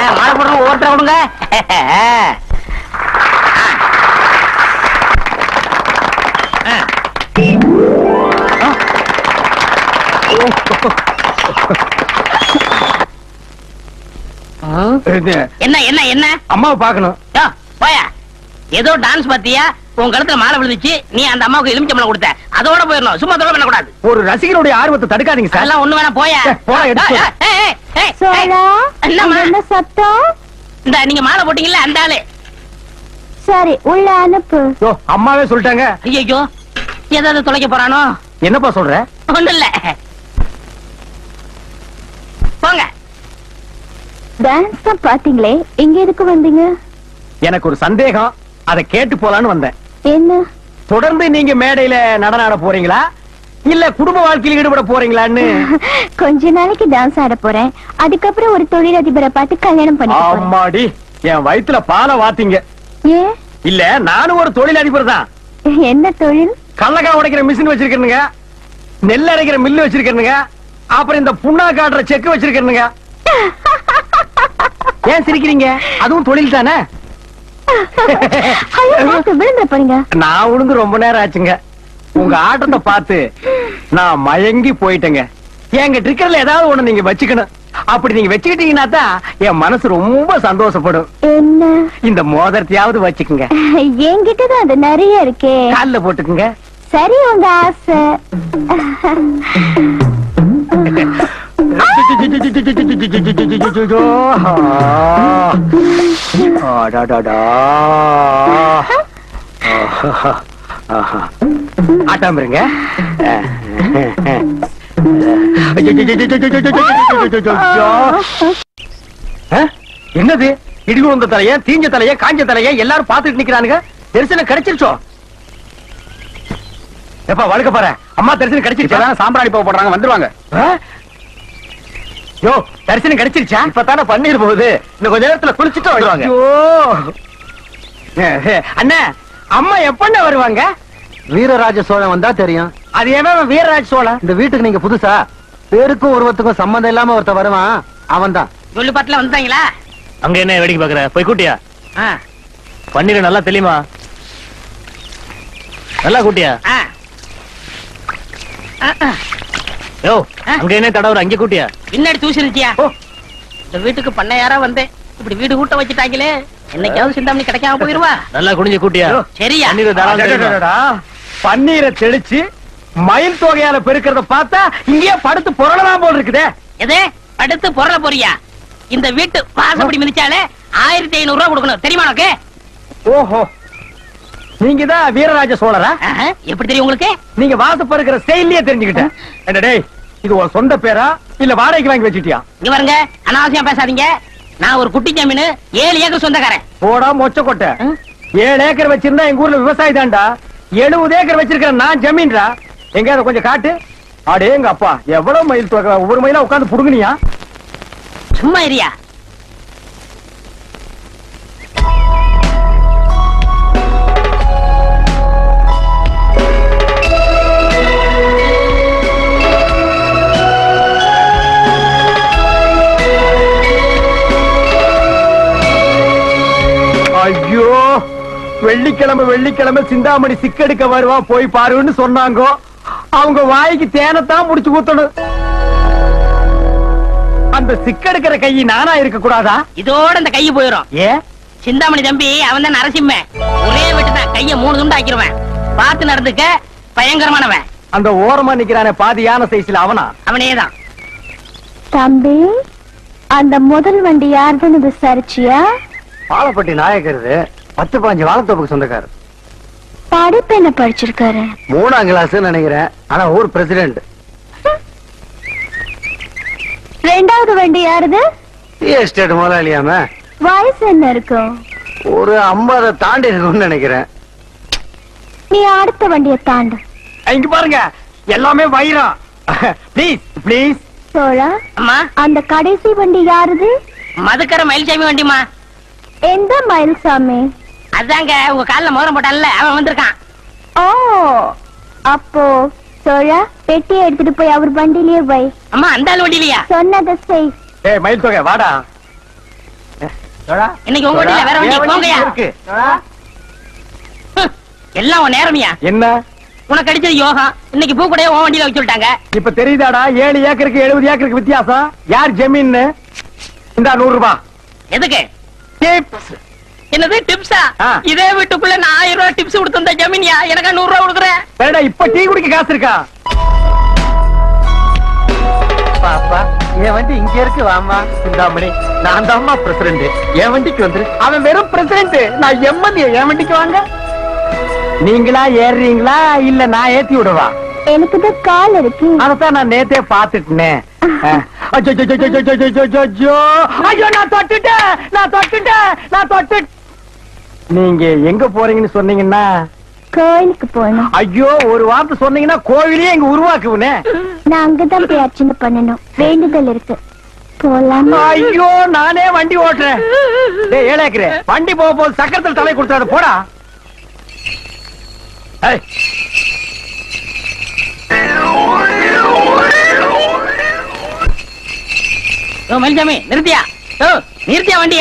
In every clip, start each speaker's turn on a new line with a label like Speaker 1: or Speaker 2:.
Speaker 1: மாலை போடுறோம் ஒவ்வொருத்தர விடுங்க என்ன என்ன என்ன
Speaker 2: அம்மாவை பாக்கணும்
Speaker 1: யோ, போயா ஏதோ டான்ஸ் பாத்தியா உன் கழுத்துல மாலை விழுந்துச்சு நீ அந்த அம்மாவுக்கு எலுமிச்சம்பளம் கொடுத்த அதோட போயிடணும் சும்மா தொட பண்ணக்கூடாது
Speaker 2: ஒரு ரசிகருடைய ஆர்வத்தை தடுக்காதீங்க சார்
Speaker 1: அதெல்லாம் ஒண்ணு வேணா போயா
Speaker 2: ஏய், போடா, எடுத்து
Speaker 1: ஏய், ஏய், ஏய், ஏய்,
Speaker 3: சோழா
Speaker 1: ஏய், என்னம்மா?
Speaker 3: அங்க என்ன சத்தம்
Speaker 1: இந்த நீங்க மாலை போட்டீங்கல்ல அந்த ஆளு
Speaker 3: சரி உள்ள அனுப்பு
Speaker 2: யோ, அம்மாவே சொல்லிட்டாங்க
Speaker 1: ஐயோ ஏதாவது தொலைக்க போறானோ
Speaker 2: என்னப்பா சொல்ற
Speaker 1: ஒண்ணு இல்ல போங்க
Speaker 3: டான்ஸ் தான் பாத்தீங்களே இங்க எதுக்கு வந்தீங்க
Speaker 2: எனக்கு ஒரு சந்தேகம் அதை கேட்டு போலான்னு வந்தேன்
Speaker 3: என்ன
Speaker 2: தொடர்ந்து நீங்க மேடையில நடனம் ஆட போறீங்களா இல்ல குடும்ப வாழ்க்கையில் ஈடுபட போறீங்களான்னு
Speaker 3: கொஞ்ச நாளைக்கு டான்ஸ் ஆட போறேன் அதுக்கப்புறம் ஒரு தொழிலதிபரை பார்த்து கல்யாணம் பண்ணி
Speaker 2: அம்மாடி என் வயித்துல பாலை வாத்தீங்க
Speaker 3: ஏன்
Speaker 2: இல்ல நானும் ஒரு தொழில் அதிபர் தான்
Speaker 3: என்ன தொழில்
Speaker 2: கள்ளக்கா உடைக்கிற மிஷின் வச்சிருக்கேனுங்க நெல் அரைக்கிற மில்லு வச்சிருக்கேனுங்க அப்புறம் இந்த புண்ணா காட்டுற செக்கு வச்சிருக்கேனுங்க ஏன் சிரிக்கிறீங்க அதுவும் தொழில் தானே
Speaker 3: ஐயோ, பார்த்து விழுந்துற போறீங்க
Speaker 2: நான் உளுந்து ரொம்ப நேரம் ஆச்சுங்க உங்க ஆட்டத்தை பார்த்து நான் மயங்கி போயிட்டேங்க எங்க ட்ரிக்கர்ல ஏதாவது ஒண்ணு நீங்க வச்சுக்கணும் அப்படி நீங்க வச்சுக்கிட்டீங்கன்னா தான் என் மனசு ரொம்ப சந்தோஷப்படும்
Speaker 3: என்ன
Speaker 2: இந்த மோதிரத்தையாவது வச்சுக்குங்க
Speaker 3: என்கிட்டதான் அது நிறைய இருக்கே
Speaker 2: கால்ல போட்டுக்குங்க
Speaker 3: சரி உங்க ஆசை
Speaker 2: ஆட்டாம இருங்க அஹ், என்னது இடி விழுந்த தலைய தீஞ்ச தலைய காஞ்ச தலைய எல்லாரும் பாத்துட்டு நிக்கிறானுங்க தரிசனம் கிடைச்சிருச்சோ எப்பா வழுக்க பாரு அம்மா தரிசனம் கிடைச்சிருச்சா சாம்பிராணி போக போடுறாங்க வந்துருவாங்க யோ தரிசனம் கிடைச்சிருச்சா இப்பதானே பன்னீர் போகுது இன்னும் கொஞ்ச நேரத்துல குளிச்சுட்டு வருவாங்க அண்ணா அம்மா எப்பண்ண வருவாங்க
Speaker 4: வீரராஜ சோழன் வந்தா தெரியும்
Speaker 2: அது ஏன் வீரராஜ் சோழன்
Speaker 4: இந்த வீட்டுக்கு நீங்க புதுசா பேருக்கும் உருவத்துக்கும் சம்பந்தம் இல்லாம ஒருத்த வருவான் அவன் தான்
Speaker 1: சொல்லு பாட்டுல வந்துட்டாங்களா
Speaker 2: அங்க என்ன வேடிக்கை பாக்குற போய் கூட்டியா
Speaker 1: ஆ,
Speaker 2: பன்னீர் நல்லா தெளிமா நல்லா கூட்டியா
Speaker 1: ஆ. ஆ, ஆ.
Speaker 2: யோ
Speaker 1: ஆ.
Speaker 2: அங்க என்ன தடவுற அங்க கூட்டியா
Speaker 1: பின்னாடி தூசிருச்சியா இந்த வீட்டுக்கு பண்ணையாரா வந்தேன் இப்படி வீடு கூட்ட வச்சுட்டாங்களே என்னைக்காவது சிந்தாமணி கிடைக்காம போயிருவா
Speaker 2: நல்லா குனிஞ்சு கூட்டியா
Speaker 1: சரியா
Speaker 2: பன்னீர் தாராளமா தெளிமா. பன்னீரை தெளிச்சு மயில் தொகையால பெருக்கிறத பார்த்தா இங்கேயே படுத்து புரளலாம் போல் இருக்குதே
Speaker 1: எதே அடுத்து பொருள போறியா இந்த வீட்டு வாசப்படி மிதிச்சாலே ஆயிரத்தி ஐநூறு ரூபாய் கொடுக்கணும் தெரியுமா உனக்கு
Speaker 2: ஓஹோ நீங்க தான் வீரராஜ சோழரா
Speaker 1: ஆஹா, எப்படி தெரியும் உங்களுக்கு
Speaker 2: நீங்க வாசப்பருக்கிற செயலியே தெரிஞ்சுக்கிட்டேன் என்ன டேய் இது ஒரு சொந்த பேரா இல்ல வாடகைக்கு வாங்கி வச்சிட்டியா
Speaker 1: இங்க பாருங்க அனாவசியம் பேசாதீங்க நான் ஒரு குட்டி ஜமீனு ஏழு ஏக்கர் சொந்தக்காரன்
Speaker 2: போடா மொச்ச கொட்டை
Speaker 1: ஆ?
Speaker 2: ஏழு ஏக்கர் வச்சிருந்தா எங்க ஊர்ல விவசாயி தான்டா எழுபது ஏக்கர் வச்சிருக்கிறேன் நான் ஜமீன்டா எங்க அதை கொஞ்சம் காட்டு அடே எங்க அப்பா எவ்வளவு மயில் தொகை ஒவ்வொரு மயிலா உட்கார்ந்து புடுங்குனியா
Speaker 1: சும்மா இரியா
Speaker 2: ஐயோ வெள்ளிக்கிழமை வெள்ளிக்கிழமை சிந்தாமணி சிக்கெடுக்க வருவா போய் பாருன்னு சொன்னாங்க அவங்க வாய்க்கு தேனத்தான் முடிச்சு ஊத்தணும் அந்த சிக்கெடுக்கிற கை நானா இருக்க கூடாதா
Speaker 1: இதோட இந்த கையை போயிடும்
Speaker 2: ஏ
Speaker 1: சிந்தாமணி தம்பி அவன் தான் நரசிம்மன் ஒரே வெட்டு தான் கைய மூணு துண்டு ஆக்கிருவேன் பார்த்து நடந்துக்க பயங்கரமானவன்
Speaker 2: அந்த ஓரமா நிக்கிறானே பாதி யானை சைஸ்ல அவனா
Speaker 1: அவனே தான்
Speaker 3: தம்பி அந்த முதல் வண்டி யாருதுன்னு விசாரிச்சியா
Speaker 4: பாலப்பட்டி நாயக்கருது பத்து பாஞ்சு வாழத்தோப்புக்கு சொந்தக்காரர்
Speaker 3: படிப்பு என்ன படிச்சிருக்காரு
Speaker 4: மூணாம் கிளாஸ் நினைக்கிறேன் ஆனா ஊர் பிரசிடென்ட்
Speaker 3: ரெண்டாவது வண்டி யாருது
Speaker 4: டீ எஸ்டேட் முதலாளியாம
Speaker 3: வயசு என்ன இருக்கும்
Speaker 4: ஒரு ஐம்பதை தாண்டி இருக்கும்னு நினைக்கிறேன்
Speaker 3: நீ அடுத்த வண்டியை தாண்டு
Speaker 2: இங்க பாருங்க எல்லாமே வைரம் ப்ளீஸ் ப்ளீஸ்
Speaker 3: சோழா
Speaker 1: அம்மா
Speaker 3: அந்த கடைசி வண்டி யாருது
Speaker 1: மதுக்கர மயில்சாமி வண்டிமா
Speaker 3: எந்த மயில்சாமி
Speaker 1: அதாங்க உங்க கால்ல மோதிரம் போட்டான்ல அவன் வந்திருக்கான்
Speaker 3: ஓ அப்போ சோழா பெட்டியை எடுத்துட்டு போய் அவர் வண்டியிலேயே வை
Speaker 1: அம்மா அந்த ஆள் வண்டியிலையா
Speaker 3: சொன்னதை செய்
Speaker 2: ஏய் மயில் தொகை வாடா
Speaker 1: இன்னைக்கு உங்க வண்டியில வேற வண்டி போங்கயா
Speaker 2: இருக்கு
Speaker 1: ஹம், எல்லாம் உன் நேரமியா
Speaker 2: என்ன
Speaker 1: உனக்கு அடிச்சது யோகம் இன்னைக்கு பூ கூடயே உன் வண்டியில வச்சு விட்டாங்க
Speaker 2: இப்ப தெரியுதாடா ஏழு ஏக்கருக்கு எழுபது ஏக்கருக்கு வித்தியாசம் யார் ஜமீன் இந்த நூறு ரூபாய்
Speaker 1: எதுக்கு
Speaker 2: டிப்ஸ்
Speaker 1: என்னது டிப்ஸா
Speaker 2: ஆ.
Speaker 1: இதே வீட்டுக்குள்ள நான் ஆயிரம் ரூபாய் டிப்ஸ் கொடுத்திருந்த ஜமீனியா எனக்கு நூறு ரூபாய் கொடுக்குறேன்
Speaker 2: வேடா இப்ப டீ குடிக்க காசு இருக்கா
Speaker 4: பாப்பா என் வண்டி இங்க இருக்கு வாமா
Speaker 2: சிந்தாமணி நான் தான்மா பிரசிடண்ட் என் வண்டிக்கு வந்துரு அவன் வெறும் பிரசிடண்ட் நான் எம்எல்ஏ என் வண்டிக்கு வாங்க நீங்களா ஏறுறீங்களா இல்ல நான் ஏத்தி விடவா
Speaker 3: எனக்கு தான் கால் இருக்கு
Speaker 2: அதத்தான் நான் நேத்தே பாத்துட்டேன் ஐயோ நான் தொட்டுட்டேன் நான் தொட்டுட்டேன் நான் தொட்டு நீங்க எங்க போறீங்கன்னு சொன்னீங்கன்னா
Speaker 3: கோயிலுக்கு போகணும்
Speaker 2: ஐயோ ஒரு வார்த்தை சொன்னீங்கன்னா கோவிலே எங்க உருவாக்குவனே
Speaker 3: நான் அங்கதான் போய் அர்ச்சனை பண்ணணும் வேண்டுதல் இருக்கு போலாமா
Speaker 2: ஐயோ நானே வண்டி ஓட்டுறேன் டேய் ஏழேக்கிறேன் வண்டி போக போது சக்கரத்தில் தலை கொடுத்தாது போடா ஏய்.
Speaker 1: யோ மலிசாமி நிறுத்தியா யோ நிறுத்தியா வண்டிய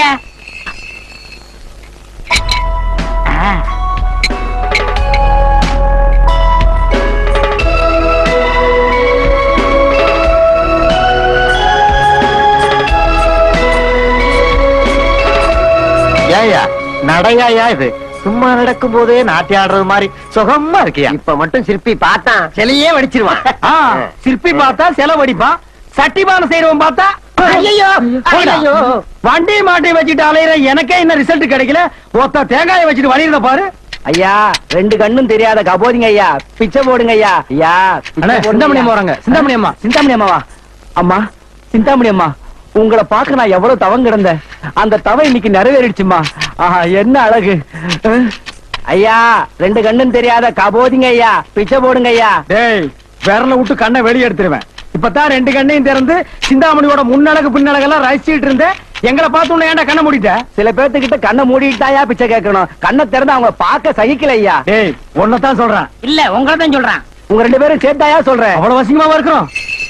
Speaker 2: ஏய்யா நடையாயா இது சும்மா நடக்கும் போதே நாட்டி ஆடுறது மாதிரி சுகமா இருக்கியா
Speaker 4: இப்ப மட்டும் சிற்பி பார்த்தான் சிலையே வடிச்சிருவான்
Speaker 2: ஆ, சிற்பி பார்த்தா செலவடிப்பான் சட்டிபான செய்யறவன் பார்த்தா
Speaker 1: ஐயையோ,
Speaker 2: ஐயோ வண்டி மாட்டி வச்சுட்டு அலையிற எனக்கே என்ன ரிசல்ட் கிடைக்கல ஒத்த தேங்காயை வச்சுட்டு வழியில பாரு
Speaker 4: ஐயா ரெண்டு கண்ணும் தெரியாத கபோதிங்க ஐயா பிச்சை போடுங்க ஐயா ஐயா
Speaker 2: அண்ணே, சிந்தாமணி அம்மா வராங்க. சிந்தாமணி அம்மா.
Speaker 4: சிந்தாமணி அம்மாவா அம்மா சிந்தாமணி அம்மா உங்களை பார்க்க நான் எவ்வளவு தவம் கிடந்தேன் அந்த தவம் இன்னைக்கு நிறைவேறிடுச்சுமா ஆஹா என்ன அழகு அஹ். ஐயா ரெண்டு கண்ணும் தெரியாத கபோதிங்க ஐயா பிச்சை போடுங்க ஐயா
Speaker 2: டேய் விரல விட்டு கண்ணை வெளிய எடுத்துருவேன் இப்பதான் ரெண்டு கண்ணையும் திறந்து சிந்தாமணியோட முன்னழகு பின்னழகெல்லாம் ரசிச்சிட்டு இருந்தேன் எங்களை பார்த்து உன்னை ஏன்டா கண்ணை மூடிட்ட
Speaker 4: சில பேர்த்துக்கிட்ட கண்ணை மூடிட்டாயா பிச்சை கேட்கணும் கண்ணை திறந்து அவங்க பார்க்க சகிக்கல ஐயா
Speaker 2: டேய் உன்னைத்தான் சொல்றேன்
Speaker 1: இல்ல உங்களை தான் சொல்றான்
Speaker 4: உங்க ரெண்டு பேரும் சேர்த்தாயா சொல்றேன்
Speaker 2: அவ்வளவு வசிங்கமா இருக்கிறோம்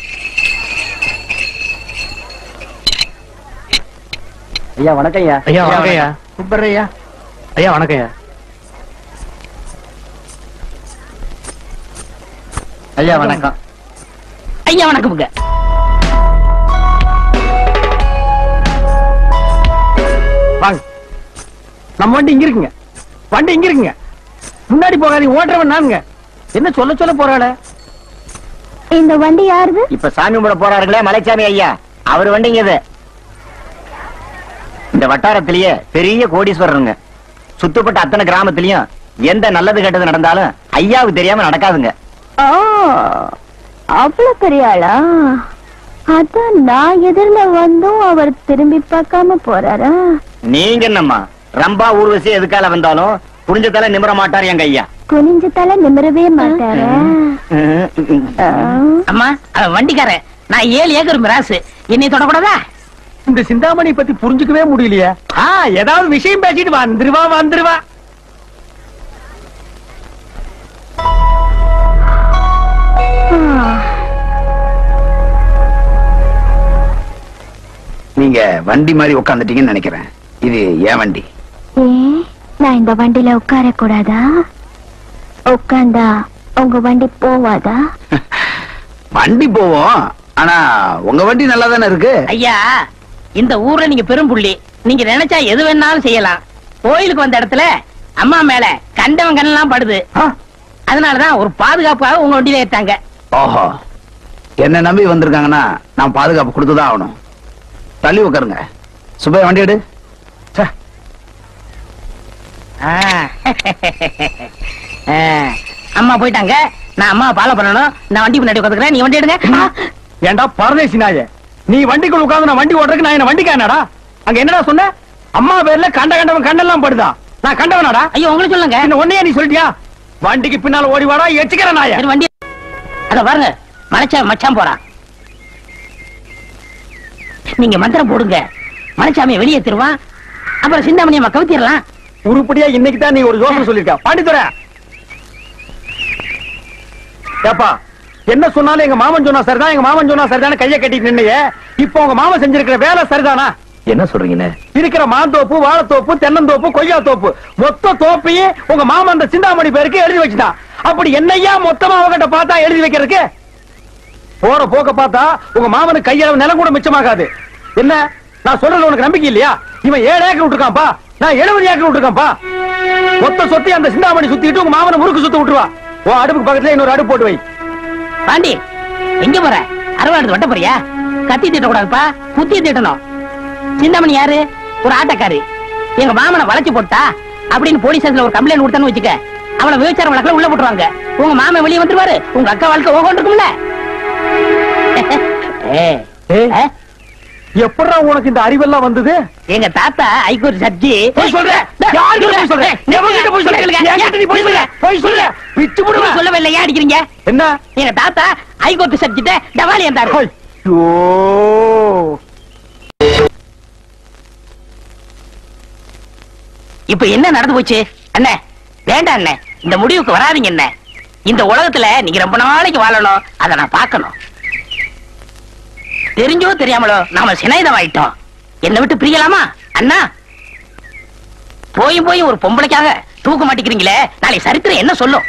Speaker 4: ஐயா வணக்கம் ஐயா
Speaker 2: ஐயா வணக்கம் ஐயா சூப்பர் ஐயா ஐயா வணக்கம் ஐயா
Speaker 4: ஐயா வணக்கம்
Speaker 1: ஐயா வணக்கமுங்க
Speaker 2: வாங்க நம்ம வண்டி இங்க இருக்குங்க வண்டி இங்க இருக்குங்க முன்னாடி போகாதீங்க ஓட்டுறவன் நானுங்க என்ன சொல்ல சொல்ல போறாளே
Speaker 3: இந்த வண்டி யாருது
Speaker 4: இப்ப சாமி கும்பிட போறாருங்களே மலைச்சாமி ஐயா அவர் வண்டிங்க இது இந்த வட்டாரத்திலேயே பெரிய கோடீஸ்வரருங்க சுத்தப்பட்ட அத்தனை கிராமத்திலயும் எந்த நல்லது கெட்டது நடந்தாலும் ஐயாவுக்கு தெரியாம நடக்காதுங்க
Speaker 3: ஓ அவ்வளவு பெரிய ஆளா அதான் நான் எதிரில வந்தும் அவர் திரும்பி பார்க்காம போறாரா
Speaker 4: நீங்க என்னம்மா ரம்பா ஊர்வசி எதுக்கால வந்தாலும் புரிஞ்ச தலை நிமிர மாட்டார் எங்க ஐயா
Speaker 3: குனிஞ்ச தலை நிமிரவே மாட்டாரா ஆ.
Speaker 1: அம்மா அவன் வண்டிக்காரன் நான் ஏழு ஏக்கர் மிராசு என்னை தொடக்கூடாதா
Speaker 2: இந்த சிந்தாமணி பத்தி புரிஞ்சுக்கவே முடியலையே ஆ ஏதாவது விஷயம் பேசிட்டு வந்துருவா வந்துருவா
Speaker 3: ஆ.
Speaker 5: நீங்க வண்டி மாதிரி உட்காந்துட்டீங்கன்னு நினைக்கிறேன் இது ஏன் வண்டி
Speaker 3: ஏன் நான் இந்த வண்டியில உட்கார கூடாதா உட்கார்ந்தா உங்க வண்டி போவாதா
Speaker 5: வண்டி போவோம் ஆனா உங்க வண்டி நல்லா தானே இருக்கு
Speaker 1: ஐயா இந்த ஊர்ல நீங்க பெரும் புள்ளி நீங்க நினைச்சா எது வேணாலும் செய்யலாம் கோயிலுக்கு வந்த இடத்துல அம்மா மேல கண்டவன் கண்ணெல்லாம் படுது
Speaker 2: ஆ,
Speaker 1: அதனாலதான் ஒரு பாதுகாப்பாக உங்க வண்டியில ஏத்தாங்க
Speaker 5: ஓஹோ என்ன நம்பி வந்திருக்காங்கன்னா நான் பாதுகாப்பு கொடுத்துதான் ஆகணும் தள்ளி உட்காருங்க சுபையா வண்டி எடு
Speaker 2: ச்சே,
Speaker 1: ஆ. ஆ. அம்மா போயிட்டாங்க நான் அம்மா ஃபாலோ பண்ணணும் நான் வண்டி முன்னாடி உட்காந்துக்கிறேன் நீ வண்டி எடுங்க ஆ.
Speaker 2: ஏன்டா பரதேசி நாயே நீ வண்டிக்குள்ள உட்கார்ந்து நான் வண்டி ஓட்டுறதுக்கு நான் என்ன வண்டிக்கா என்னடா அங்க என்னடா சொன்ன அம்மா பேர்ல கண்ட கண்டவன் கண்டெல்லாம் படுதா நான் கண்டவனாடா
Speaker 1: ஐயோ உங்களுக்கு சொல்லுங்க
Speaker 2: என்ன ஒன்னையே நீ சொல்லிட்டியா வண்டிக்கு பின்னால ஓடி வாடா எச்சுக்கிற நாய
Speaker 1: சரி, வண்டி அத பாருங்க மலைச்சாமி மச்சான் போறான் நீங்க மந்திரம் போடுங்க மலைச்சாமியை வெளியேத்திருவான் அப்புறம் சிந்தாமணி அம்மா கவுத்திடலாம்
Speaker 2: உருப்படியா இன்னைக்கு தான் நீ ஒரு யோசனை சொல்லிருக்க பாண்டித்துற ஏப்பா என்ன சொன்னாலும் எங்க மாமன் சொன்னா சரிதான் எங்க மாமன் சொன்னா சரிதானே கையை கட்டிட்டு நின்னையே இப்போ உங்க மாமன் செஞ்சிருக்கிற வேலை சரிதானா
Speaker 4: என்ன சொல்றீங்கண்ணே
Speaker 2: இருக்கிற மாந்தோப்பு வாழைத்தோப்பு தென்னந்தோப்பு கொய்யா தோப்பு மொத்த தோப்பையும் உங்க மாமன் அந்த சிந்தாமணி பேருக்கு எழுதி வச்சுட்டான் அப்படி என்னையா மொத்தமா அவகிட்ட பார்த்தா எழுதி வைக்கிறதுக்கு போற போக்க பார்த்தா உங்க மாமனுக்கு கையளவு நிலம் கூட மிச்சமாகாது என்ன நான் சொல்றது உனக்கு நம்பிக்கை இல்லையா இவன் ஏழு ஏக்கர் விட்டுருக்கான்ப்பா நான் எழுபது ஏக்கர் விட்டுருக்கான்ப்பா மொத்த சொத்தி அந்த சிந்தாமணி சுத்திட்டு உங்க மாமனை முறுக்கு சுத்த விட்டுருவா உன் அடுப்புக்கு பக்கத்துல இன்னொரு அடுப்பு போட்டு வை
Speaker 1: பாண்டி எங்க போற அறுவாடு வெட்ட போறியா கத்தி திட்ட கூடாதுப்பா புத்தி திட்டணும் சிந்தாமணி யாரு ஒரு ஆட்டக்காரி எங்க மாமனை வளைச்சு போட்டா அப்படின்னு போலீஸ் ஸ்டேஷன்ல ஒரு கம்ப்ளைண்ட் கொடுத்தான்னு வச்சுக்க அவளை விபச்சார வழக்குல உள்ள போட்டுருவாங்க உங்க மாமன் வெளியே வந்துருவாரு உங்க அக்கா வாழ்க்கை ஓகோன்னு இருக்கும்ல ஏய்,
Speaker 2: ஏய்.
Speaker 1: ஆ?
Speaker 2: எப்படா உனக்கு இந்த அறிவெல்லாம் வந்தது
Speaker 1: எங்க தாத்தா ஐகோர்ட் ஜட்ஜி
Speaker 2: போய் சொல்ற யார்கிட்ட போய் சொல்ற எவன்கிட்ட போய் சொல்ற என்கிட்ட நீ போய் சொல்ற போய் சொல்ற பிச்சு
Speaker 1: நீங்க
Speaker 2: புடுவேன்
Speaker 1: சொல்லவே இல்லை ஏன் அடிக்கிறீங்க
Speaker 2: என்ன
Speaker 1: எங்க தாத்தா ஹைகோர்ட் சப்ஜெக்ட டவாலி இருந்தாரு
Speaker 2: ஐயோ
Speaker 1: இப்ப என்ன நடந்து போச்சு அண்ணே வேண்டாம் அண்ணே இந்த முடிவுக்கு வராதீங்க அண்ணே இந்த உலகத்துல நீங்க ரொம்ப நாளைக்கு வாழணும் அதை நான் பார்க்கணும் தெரிஞ்சோ தெரியாமலோ நாம சினைதம் ஆயிட்டோம் என்னை விட்டு பிரியலாமா அண்ணா போயும் போய் ஒரு பொம்பளைக்காக தூக்க மாட்டேங்கிறீங்களே நாளை சரித்திரம் என்ன சொல்லும்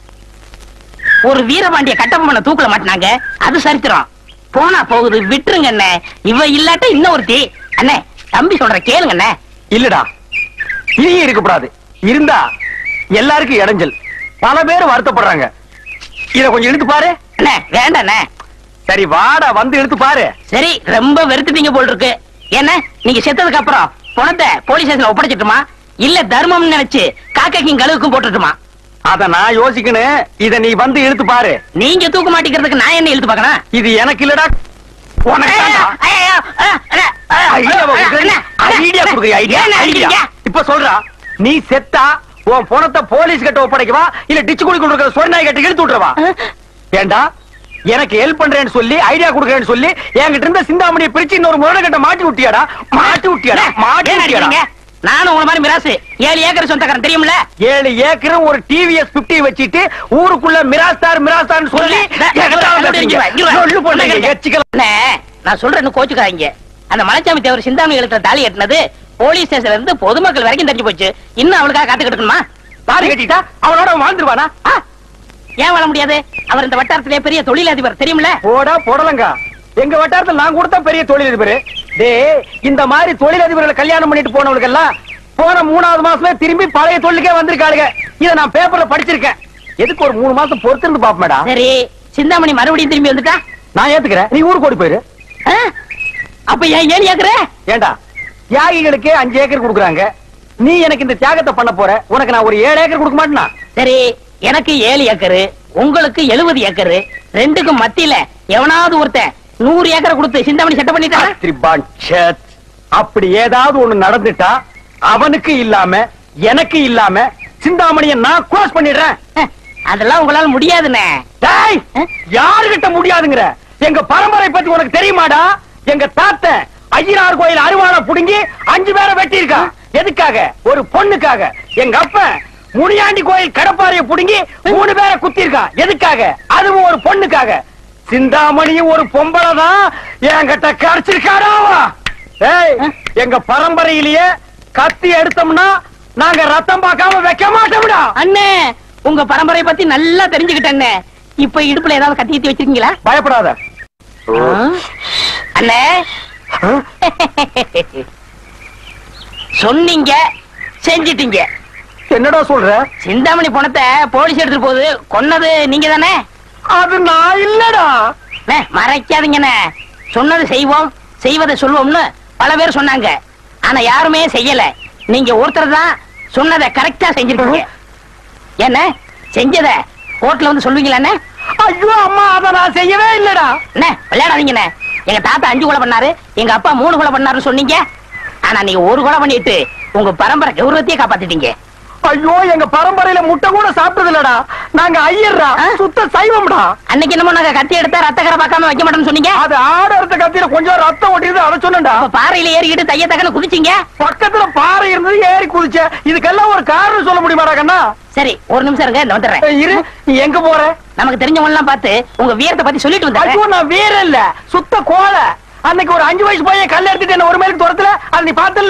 Speaker 1: ஒரு வீரபாண்டிய கட்டபொம்மனை தூக்கல மாட்டினாங்க அது சரித்திரம் போனா போகுது விட்டுருங்க அண்ணே இவ இல்லாட்ட இன்னும் ஒருத்தி அண்ணே தம்பி சொல்ற கேளுங்க அண்ணே
Speaker 2: இல்லடா இனியும் இருக்கக்கூடாது இருந்தா எல்லாருக்கும் இடைஞ்சல் பல பேர் வருத்தப்படுறாங்க இத கொஞ்சம் இழுத்து பாரு
Speaker 1: அண்ணே வேண்டாம் அண்ணே
Speaker 2: சரி வாடா வந்து இழுத்து பாரு
Speaker 1: சரி ரொம்ப வெறுத்துட்டீங்க போல் இருக்கு என்ன நீங்க செத்ததுக்கு அப்புறம் பணத்தை போலீஸ் ஸ்டேஷன்ல ஒப்படைச்சிட்டுமா இல்ல தர்மம்னு நினைச்சு காக்கைக்கும் கழுவுக்கும் போட்டுட்டுமா
Speaker 2: அத நான் யோசிக்கணும் இத நீ வந்து இழுத்து பாரு
Speaker 1: நீங்க தூக்க மாட்டேங்கிறதுக்கு நான் என்ன இழுத்து பார்க்கணும்
Speaker 2: இது எனக்கு இல்லடா உனக்கு தான்டா. ஐடியா கொடுக்குற, ஐடியா கொடுக்குற, ஐடியா, ஐடியா. இப்ப சொல்றா நீ செத்தா உன் பணத்தை போலீஸ் கிட்ட ஒப்படைக்கவா இல்ல டிச்சு குடி கொண்டு சொன்ன நாய் கிட்ட இழுத்து விட்டுறவா ஏண்டா எனக்கு ஹெல்ப் பண்றேன்னு சொல்லி ஐடியா கொடுக்கறேன்னு சொல்லி என்கிட்ட இருந்த சிந்தாமணியை பிரிச்சு இன்னொரு முறை கிட்ட மாட்டி விட்டியாடா மாட்டி விட்டியாடா மாட்டி விட்டியாடா
Speaker 1: நானும் உங்களை மாதிரி மிராசு ஏழு ஏக்கர் சொந்தக்காரன் தெரியுமில்ல
Speaker 2: ஏழு ஏக்கரும் ஒரு டிவிஎஸ் பிப்டி வச்சிட்டு ஊருக்குள்ள மிராஸ்தார் மிராஸ்தார் சொல்லி சொல்லு பொண்ணுங்க எச்சிக்கலாம்
Speaker 1: அண்ணே, நான் சொல்றேன்னு கோச்சுக்காதீங்க அந்த மலைச்சாமி தேவர் சிந்தாமணி எழுத்துல தாலி கட்டினது போலீஸ் ஸ்டேஷன்ல இருந்து பொதுமக்கள் வரைக்கும் தெரிஞ்சு போச்சு இன்னும் அவளுக்காக காத்து கிடக்கணுமா
Speaker 2: தாலி கட்டிட்டா அவனோட அவன் வாழ்ந்துருவானா
Speaker 1: ஆ, ஏன் வாழ முடியாது அவர் இந்த வட்டாரத்திலே பெரிய தொழிலதிபர் தெரியுமில்ல
Speaker 2: போடா போடலங்க எங்க வட்டாரத்துல நான் கொடுத்த பெரிய தொழிலதிபர் டேய் இந்த மாதிரி தொழிலதிபர்களை கல்யாணம் பண்ணிட்டு போனவங்களுக்கு எல்லாம் போன மூணாவது மாசமே திரும்பி பழைய தொழிலுக்கே வந்திருக்காளுங்க இத நான் பேப்பர்ல படிச்சிருக்கேன் எதுக்கு ஒரு மூணு மாசம் பொறுத்திருந்து பாப்பமேடா
Speaker 1: சரி சிந்தாமணி மறுபடியும் திரும்பி வந்துட்டா
Speaker 2: நான் ஏத்துக்கிறேன் நீ ஊருக்கு ஓடி போயிரு
Speaker 1: ஆ? அப்ப ஏன் ஏன் கேக்குற
Speaker 2: ஏண்டா தியாகிகளுக்கே அஞ்சு ஏக்கர் கொடுக்குறாங்க நீ எனக்கு இந்த தியாகத்தை பண்ண போற உனக்கு நான் ஒரு ஏழு ஏக்கர் கொடுக்க மாட்டேனா
Speaker 1: சரி எனக்கு ஏழு ஏக்கரு உங்களுக்கு எழுபது ஏக்கரு ரெண்டுக்கும் மத்தியில எவனாவது ஒருத்தன் நூறு ஏக்கரை கொடுத்து சிந்தாமணி செட்ட பண்ணிட்டான்
Speaker 2: திரிபான் சேத். அப்படி ஏதாவது ஒண்ணு நடந்துட்டா அவனுக்கு இல்லாம எனக்கு இல்லாம சிந்தாமணியை நான் க்ளோஸ் பண்ணிடுறேன்
Speaker 1: அதெல்லாம் உங்களால முடியாதுண்ணே
Speaker 2: டேய் யாருகிட்ட முடியாதுங்கிற எங்க பரம்பரை பத்தி உனக்கு தெரியுமாடா எங்க தாத்தன் ஐயனார் கோயில் அருவாளை புடுங்கி அஞ்சு பேரை வெட்டி இருக்கான் எதுக்காக ஒரு பொண்ணுக்காக எங்க அப்பன் முனியாண்டி கோயில் கடப்பாறைய புடுங்கி மூணு பேரை குத்தி இருக்கான் எதுக்காக அதுவும் ஒரு பொண்ணுக்காக சிந்தாமணியும் ஒரு பொம்பளை தான் என்கிட்ட கிடைச்சிருக்காடா அவன். ஏய் எங்க பரம்பரையிலேயே கத்தி எடுத்தோம்னா நாங்க ரத்தம் பார்க்காம வைக்க மாட்டோம்டா
Speaker 1: அண்ணே உங்க பரம்பரை பத்தி நல்லா தெரிஞ்சுக்கிட்டேன்னு இப்ப இடுப்புல ஏதாவது கத்தி கத்தி வச்சிருக்கீங்களா
Speaker 2: பயப்படாத
Speaker 1: அண்ணே சொன்னீங்க செஞ்சிட்டீங்க
Speaker 2: என்னடா சொல்ற
Speaker 1: சிந்தாமணி பணத்தை போலீஸ் எடுத்துட்டு போகுது கொன்னது நீங்க தானே
Speaker 2: அது நான் இல்லடா
Speaker 1: அண்ணே, மறைக்காதீங்கண்ணே சொன்னது செய்வோம் செய்வதை சொல்வோம்னு பல பேர் சொன்னாங்க ஆனா யாருமே செய்யல நீங்க ஒருத்தர் தான் சொன்னதை கரெக்டா செஞ்சிருக்கீங்க என்ன செஞ்சத கோர்ட்ல வந்து சொல்லுவீங்களா அண்ணே?
Speaker 2: ஐயோ அம்மா அத நான் செய்யவே இல்லடா
Speaker 1: அண்ணே விளையாடாதீங்கண்ணே எங்க தாத்தா அஞ்சு கொலை பண்ணாரு எங்க அப்பா மூணு கொலை பண்ணாருன்னு சொன்னீங்க ஆனா நீங்க ஒரு கொலை பண்ணிட்டு உங்க பரம்பரை கௌரவத்தையே காப்பாத்திட்டீங்க
Speaker 2: ஐயோ எங்க பரம்பரையில முட்டை கூட சாப்பிட்டது இல்லடா நாங்க ஐயர்ரா
Speaker 1: ஆ?
Speaker 2: சுத்த சைவம்டா
Speaker 1: அன்னைக்கு என்னமோ நாங்க கத்தி எடுத்தா ரத்த கரை பார்க்காம வைக்க மாட்டோம்னு சொன்னீங்க
Speaker 2: அது ஆடறத கத்தியில கொஞ்சம் ரத்தம் ஒட்டியது அதை சொன்னேன்டா
Speaker 1: அப்ப பாறையில ஏறிக்கிட்டு தைய தக்கன குதிச்சீங்க
Speaker 2: பக்கத்துல பாறை இருந்தது ஏறி குதிச்ச இதுக்கெல்லாம் ஒரு காரணம் சொல்ல முடியுமாடா கண்ணா
Speaker 1: சரி ஒரு நிமிஷம் இருங்க நான் வந்துடுறேன்
Speaker 2: ஏய், இரு நீ எங்க போற
Speaker 1: நமக்கு தெரிஞ்சவங்க எல்லாம் பார்த்து உங்க வீரத்தை பத்தி சொல்லிட்டு
Speaker 2: ஐயோ
Speaker 1: வந்தேன்
Speaker 2: நான் வீர இல்ல சுத்த கோலை அன்னைக்கு ஒரு அஞ்சு வயசு பையன் கல்ல எடுத்துட்டு என்ன ஒரு மைலுக்கு தூரத்துல நீ பார்த்தல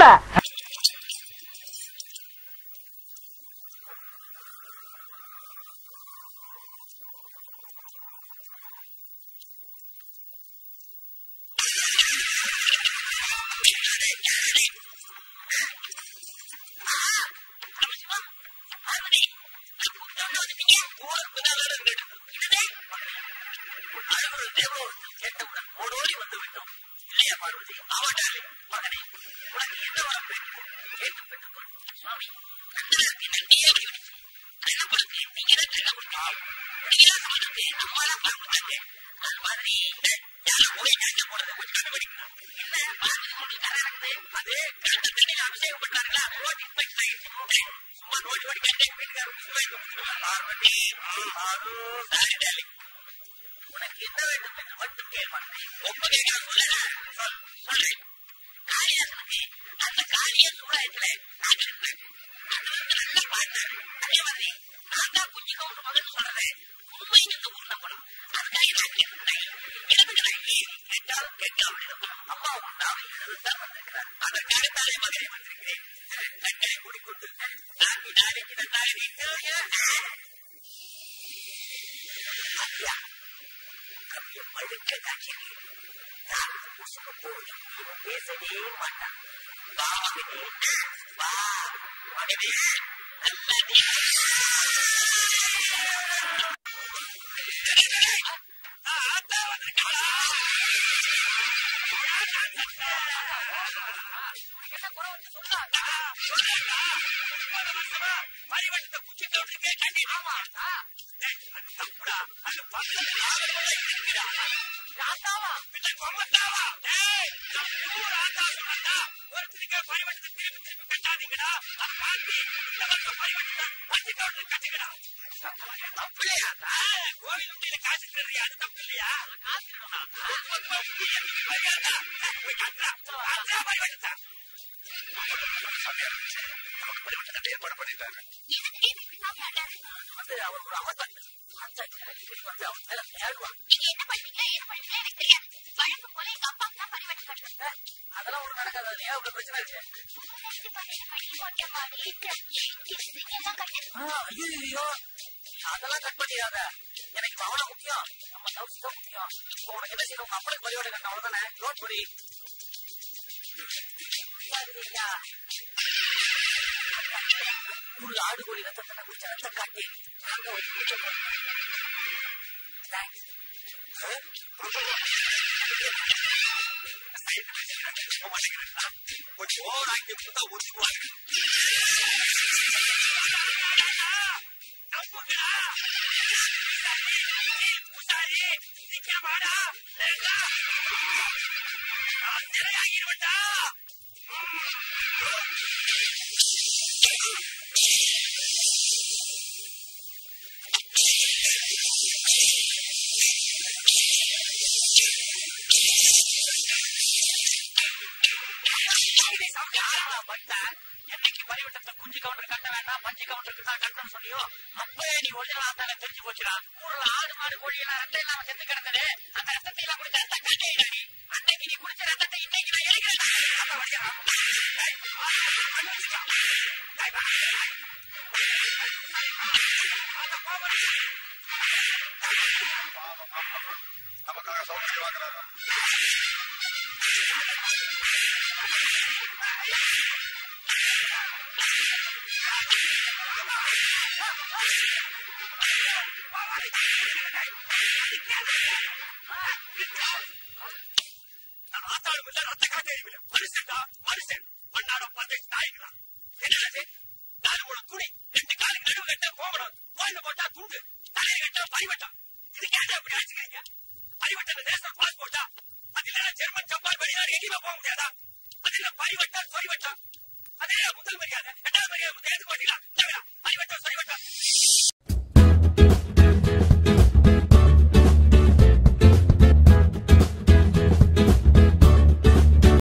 Speaker 2: என்னைக்கு பரிவட்டத்தை குஞ்சு கவுண்டர் கட்ட வேண்டாம் பஞ்சு கவுண்டருக்கு தான் கட்டணும் சொல்லியோ அப்பவே நீ ஒரிஜினல் ஆத்தால தெரிஞ்சு போச்சுடா ஊர்ல ஆடு மாடு கோழி எல்லாம் ரத்தம் இல்லாம செத்து கிடந்தது அந்த ரத்தத்தை எல்லாம் குடிச்ச ரத்த காட்டேடி அன்னைக்கு நீ குடிச்ச ரத்தத்தை இன்னைக்கு நான் எடுக்கிறேன் அந்த வழியா ஆத்தாளுக்குள்ள ரத்த காட்டேரி மனுஷன் தான் மனுஷன் மண்ணாட பார்த்து தாய்க்கிறான் என்னது நாலு துணி ரெண்டு காலுக்கு நடுவு கட்ட கோமணம் கோயில போட்டா துண்டு தலையை கட்ட பரிவட்டம் இது கேட்ட எப்படி வச்சுக்கிறீங்க பரிவட்டம் நேஷனல் பாஸ்போர்ட்டா அதுல ஜெர்மன் ஜப்பான் வெளிநாடு எங்கேயுமே போக முடியாதா அதுல பரிவட்டம் சொரிவட்டம் அதே முதல் மரியாதை இரண்டாவது மரியாதை ஏத்து மாட்டீங்களா